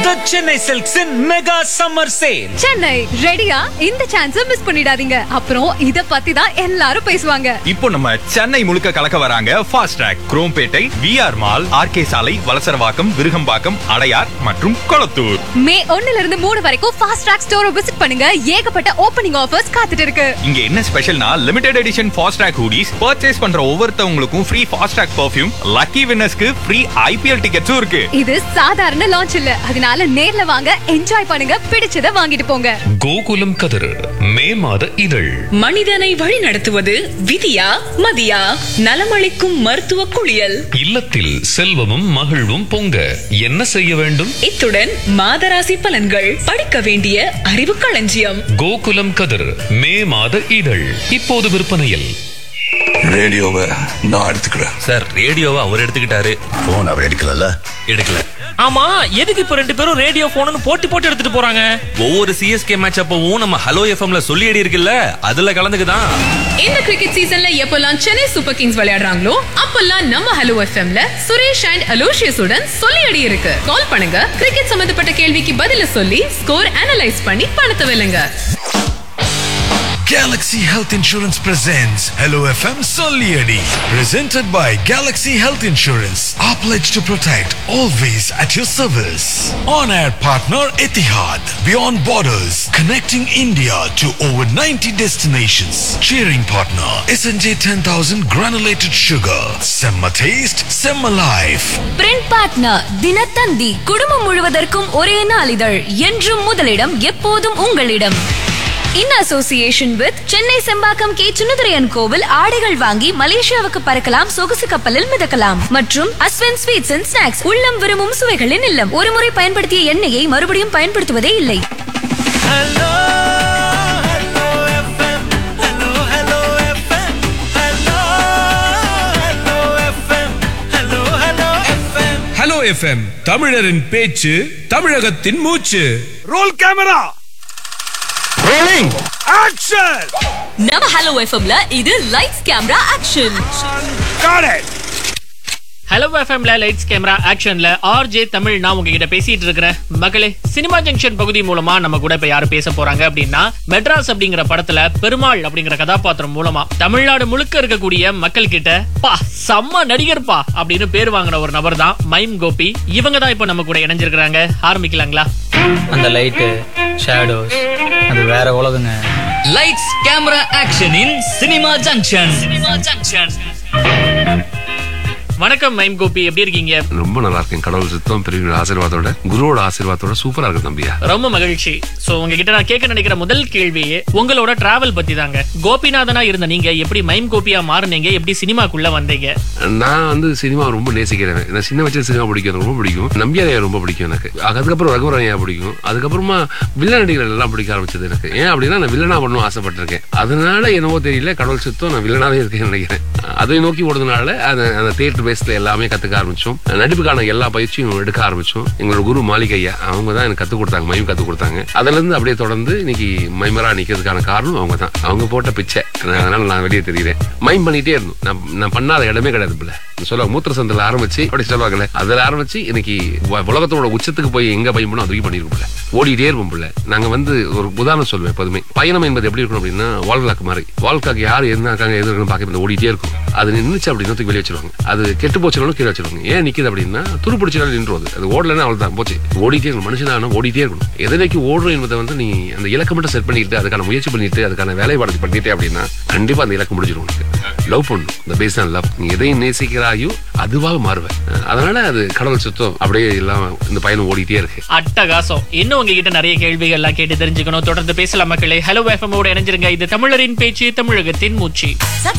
The Chennai Silks in Mega Summer Sale. Chennai ரெடியா இந்த சான்ஸ miss பண்ணிடாதீங்க அப்புறம் இத பத்தி தான் எல்லாரும் பேசுவாங்க இப்போ நம்ம சென்னை முழுக்க கலக்க வராங்க fast track Chromepet VR mall RK சாலை வலசரவாக்கம் விருகம்பாக்கம் அடையார் மற்றும் கொளத்தூர் மே ஒண்ணுல இருந்து மூணு வரைக்கும் ஃபாஸ்ட் ட்ராக் ஸ்டோரை விசிட் பண்ணுங்க ஏகப்பட்ட ஓப்பனிங் ஆஃபர்ஸ் காத்துட்டு இருக்கு இங்க என்ன ஸ்பெஷல்னா limited edition fast track hoodies purchase பண்ற ஒவ்வொருத்தவங்களுக்கும் free fast track perfume lucky வின்னர்ஸ்க்கு ஃப்ரீ ஐபிஎல் டிக்கெட்ஸும் இருக்கு இது சாதாரண லான்ச் இல்ல அதனால நேர்ல வாங்க என்ஜாய் பண்ணுங்க பிடிச்சத வாங்கிட்டு போங்க கோகுலம் கதிர் மே மாத இதழ் மனிதனை வழிநடத்துவது விதியா மதியா நலமளிக்கும் மருத்துவ குளியல் இல்லத்தில் செல்வமும் மகிழ்வும் பொங்க என்ன செய்ய வேண்டும் இத்துடன் மாதராசி பலன்கள் படிக்க வேண்டிய அறிவு களஞ்சியம் கோகுலம் கதிர் மே மாத இதழ் இப்போது விற்பனையில் ரேடியோவை நான் எடுத்துக்கிறேன் சார் ரேடியோவை அவர் எடுத்துக்கிட்டாரு போன் அவர் எடுக்கல எடுக்கல ஆமா எதுக்கு இப்ப ரெண்டு பேரும் ரேடியோ போன்னு போட்டி போட்டு எடுத்துட்டு போறாங்க ஒவ்வொரு சிஎஸ்கே மேட்ச் அப்பவும் நம்ம ஹலோ எஃப்எம்ல சொல்லி அடி இருக்குல்ல அதுல கலந்துக்குதான் இந்த கிரிக்கெட் சீசன்ல எப்பெல்லாம் சென்னை சூப்பர் கிங்ஸ் விளையாடுறாங்களோ அப்பெல்லாம் நம்ம ஹலோ எஃப்எம்ல சுரேஷ் அண்ட் அலோஷியஸ் உடன் சொல்லி அடி இருக்கு கால் பண்ணுங்க கிரிக்கெட் சம்பந்தப்பட்ட கேள்விக்கு பதில சொல்லி ஸ்கோர் அனலைஸ் பண்ணி பணத்தை வெல்லுங்க Galaxy Health Insurance presents Hello FM Solieri. Presented by Galaxy Health Insurance. Our pledge to protect, always at your service. On air partner Etihad. Beyond borders, connecting India to over 90 destinations. Cheering partner SNJ 10000 granulated sugar. Semma taste, Semma life. Print partner Dinathanthi குடும்பம் முழுவதற்கும் ஒரே நாளிதழ் என்றும் முதலிடம் எப்போதும் உங்களிடம் in association with Chennai Sembakkam K சுனதுரையன் கோவில் ஆடைகள் வாங்கி மலேசியாவுக்கு பறக்கலாம் சொகுசு கப்பலில் மிதக்கலாம் மற்றும் அஸ்வன் ஸ்வீட்ஸ் அண்ட் ஸ்நாக்ஸ் உள்ளம் விரும்பும் சுவைகளின் இல்லம் ஒருமுறை பயன்படுத்திய எண்ணெயை மறுபடியும் பயன்படுத்துவதே இல்லை ஹலோ எஃப்எம் தமிழரின் பேச்சு தமிழகத்தின் மூச்சு ரோல் கேமரா ரோலிங் ஆக்ஷன் நம்ம ஹலோ எஃப்எம்ல இது lights camera action got it hello எஃப்எம்ல லைட்ஸ் கேமரா ஆக்ஷன்ல ஆர்ஜே தமிழ் நான் உங்ககிட்ட பேசிட்டு இருக்கிறேன் மகளே சினிமா ஜங்ஷன் பகுதி மூலமா நம்ம கூட இப்ப யாரு பேச போறாங்க அப்படின்னா மெட்ராஸ் அப்படிங்கிற படத்துல பெருமாள் அப்படிங்கிற கதாபாத்திரம் மூலமா தமிழ்நாடு முழுக்க இருக்கக்கூடிய மக்கள் கிட்ட பா செம்ம நடிகர்ப்பா அப்படின்னு பேர் வாங்கின ஒரு நபர் தான் மைம் கோபி இவங்க தான் இப்ப நம்ம கூட இணைஞ்சிருக்கிறாங்க ஆரம்பிக்கலாங்களா அந்த லைட்டு ஷேடோஸ் அது வேற உலகங்க லைட்ஸ் கேமரா ஆக்ஷனின் சினிமா ஜங்ஷன் சினிமா ஜங்ஷன் வணக்கம் மைம் கோபி எப்படி இருக்கீங்க ரொம்ப நல்லா இருக்கேன் கடவுள் சித்தம் பெரிய ஆசீர்வாதத்தோட குருவோட ஆசீர்வாதத்தோட சூப்பரா இருக்கு தம்பியா ரொம்ப மகிழ்ச்சி சோ உங்ககிட்ட நான் கேட்க நினைக்கிற முதல் கேள்வியே உங்களோட டிராவல் பத்தி தாங்க கோபிநாதனா இருந்த நீங்க எப்படி மைம் கோபியா மாறுனீங்க எப்படி சினிமாக்குள்ள வந்தீங்க நான் வந்து சினிமா ரொம்ப நேசிக்கிறேன் நான் சின்ன வயசுல சினிமா பிடிக்கும் எனக்கு ரொம்ப பிடிக்கும் நம்பியாரையா ரொம்ப பிடிக்கும் எனக்கு அதுக்கப்புறம் ரகுவரையா பிடிக்கும் அதுக்கப்புறமா வில்லன் நடிகர்கள் எல்லாம் பிடிக்க ஆரம்பிச்சது எனக்கு ஏன் அப்படின்னா நான் வில்லனா பண்ணணும் ஆசைப்பட்டிருக்கேன் அதனால என்னவோ தெரியல கடவுள் சித்தம் நான் வில்லனாவே இருக்கேன்னு நினைக்கிறேன் அதை நோக்கி ஓடுறதுனால அந்த அந்த தேட்டர் பேஸ்ல எல்லாமே கத்துக்க ஆரம்பிச்சோம் நடிப்புக்கான எல்லா பயிற்சியும் எடுக்க ஆரம்பிச்சோம் எங்களோட குரு மாளிகையா அவங்க தான் எனக்கு கத்து கொடுத்தாங்க மயம் கத்து கொடுத்தாங்க அதுல இருந்து அப்படியே தொடர்ந்து இன்னைக்கு மைமரா நிக்கிறதுக்கான காரணம் அவங்க தான் அவங்க போட்ட பிச்சை நான் அதனால நான் வெளியே தெரியுறேன் மைம் பண்ணிட்டே இருந்தோம் நான் நான் பண்ணாத இடமே கிடையாது பிள்ளை சொல்லுவாங்க மூத்திர சந்தில ஆரம்பிச்சு அப்படி சொல்லுவாங்கல்ல அதுல ஆரம்பிச்சு இன்னைக்கு உ- உலகத்தோட உச்சத்துக்கு போய் எங்க பயன் பண்ணோம் அது பண்ணிருக்கோம் பிள்ளை ஓடிட்டே இருப்போம் பிள்ளை நாங்க வந்து ஒரு உதாரணம் சொல்லுவேன் எப்போதுமே பயணம் என்பது எப்படி இருக்கணும் அப்படின்னா வால்காக்கு மாதிரி வால்காக்கு யார் என்ன இருக்காங்க எது இருக்குன்னு பார்க்க ஓடிட்டே இருக்கும் அது நின்றுச்சு அப்படின்னா தூக்கி வெளியே வச்சிருவாங்க அது கெட்டு போச்சுனாலும் கீழே வச்சிருவாங்க ஏன் நிக்குது அப்படின்னா துரு பிடிச்சினாலும் நின்றுவது அது ஓடலன்னா அவள் தான் போச்சு ஓடிட்டே இருக்கணும் மனுஷனான ஓடிட்டே இருக்கணும் எதை நோக்கி ஓடுறோம் என்பதை வந்து நீ அந்த இலக்கை மட்டும் செட் பண்ணிட்டு அதுக்கான முயற்சி பண்ணிட்டு அதுக்கான வேலைப்பாடு பண்ணிட்டே அப்படின்னா கண்டிப்பா அந்த இலக்கு முடிஞ்சிடும் உனக்கு லவ் பண்ணணும் இந்த பேஸ் ஆன் லவ் நீ எதையும் நேசிக்கிறாயோ அதுவாக மாறுவேன் அதனால அது கடவுள் சுத்தம் அப்படியே எல்லாம் இந்த பயணம் ஓடிட்டே இருக்கு அட்டகாசம் இன்னும் உங்ககிட்ட நிறைய கேள்விகள் எல்லாம் கேட்டு தெரிஞ்சுக்கணும் தொடர்ந்து பேசலாம் மக்களே ஹலோ எஃப்எம் ஓட இணைஞ்சிருங்க இது தமிழரின் பேச்சு தமிழகத்தின் மூச்சு